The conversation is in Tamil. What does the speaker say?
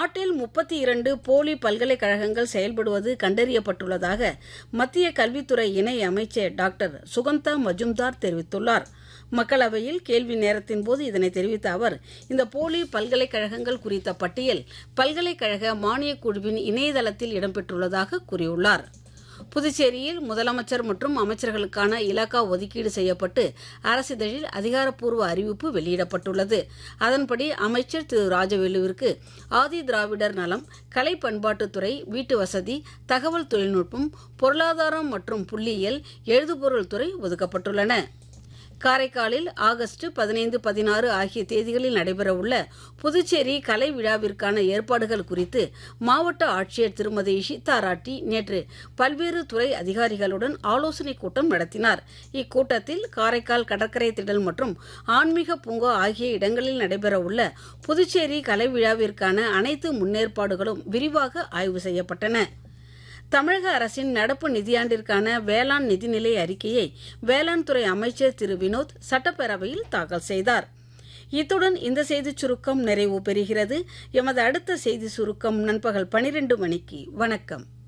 நாட்டில் முப்பத்தி இரண்டு போலி பல்கலைக்கழகங்கள் செயல்படுவது கண்டறியப்பட்டுள்ளதாக மத்திய கல்வித்துறை இணை அமைச்சர் டாக்டர் சுகந்தா மஜும்தார் தெரிவித்துள்ளார் மக்களவையில் கேள்வி நேரத்தின் போது இதனை தெரிவித்த அவர் இந்த போலி பல்கலைக்கழகங்கள் குறித்த பட்டியல் பல்கலைக்கழக மானியக் குழுவின் இணையதளத்தில் இடம்பெற்றுள்ளதாக கூறியுள்ளார் புதுச்சேரியில் முதலமைச்சர் மற்றும் அமைச்சர்களுக்கான இலாக்கா ஒதுக்கீடு செய்யப்பட்டு அரசிதழில் அதிகாரப்பூர்வ அறிவிப்பு வெளியிடப்பட்டுள்ளது அதன்படி அமைச்சர் திரு ராஜவேலுவிற்கு ஆதி திராவிடர் நலம் கலை பண்பாட்டுத்துறை வீட்டு வசதி தகவல் தொழில்நுட்பம் பொருளாதாரம் மற்றும் புள்ளியியல் எழுதுபொருள் துறை ஒதுக்கப்பட்டுள்ளன காரைக்காலில் ஆகஸ்ட் பதினைந்து பதினாறு ஆகிய தேதிகளில் நடைபெறவுள்ள புதுச்சேரி கலை விழாவிற்கான ஏற்பாடுகள் குறித்து மாவட்ட ஆட்சியர் திருமதி இஷிதா ராட்டி நேற்று பல்வேறு துறை அதிகாரிகளுடன் ஆலோசனைக் கூட்டம் நடத்தினார் இக்கூட்டத்தில் காரைக்கால் கடற்கரை திடல் மற்றும் ஆன்மீக பூங்கா ஆகிய இடங்களில் நடைபெறவுள்ள புதுச்சேரி கலை விழாவிற்கான அனைத்து முன்னேற்பாடுகளும் விரிவாக ஆய்வு செய்யப்பட்டன தமிழக அரசின் நடப்பு நிதியாண்டிற்கான வேளாண் நிதிநிலை அறிக்கையை வேளாண் துறை அமைச்சர் திரு வினோத் சட்டப்பேரவையில் தாக்கல் செய்தார் இத்துடன் இந்த செய்திச் சுருக்கம் நிறைவு பெறுகிறது எமது அடுத்த செய்தி சுருக்கம் நண்பகல் பனிரெண்டு மணிக்கு வணக்கம்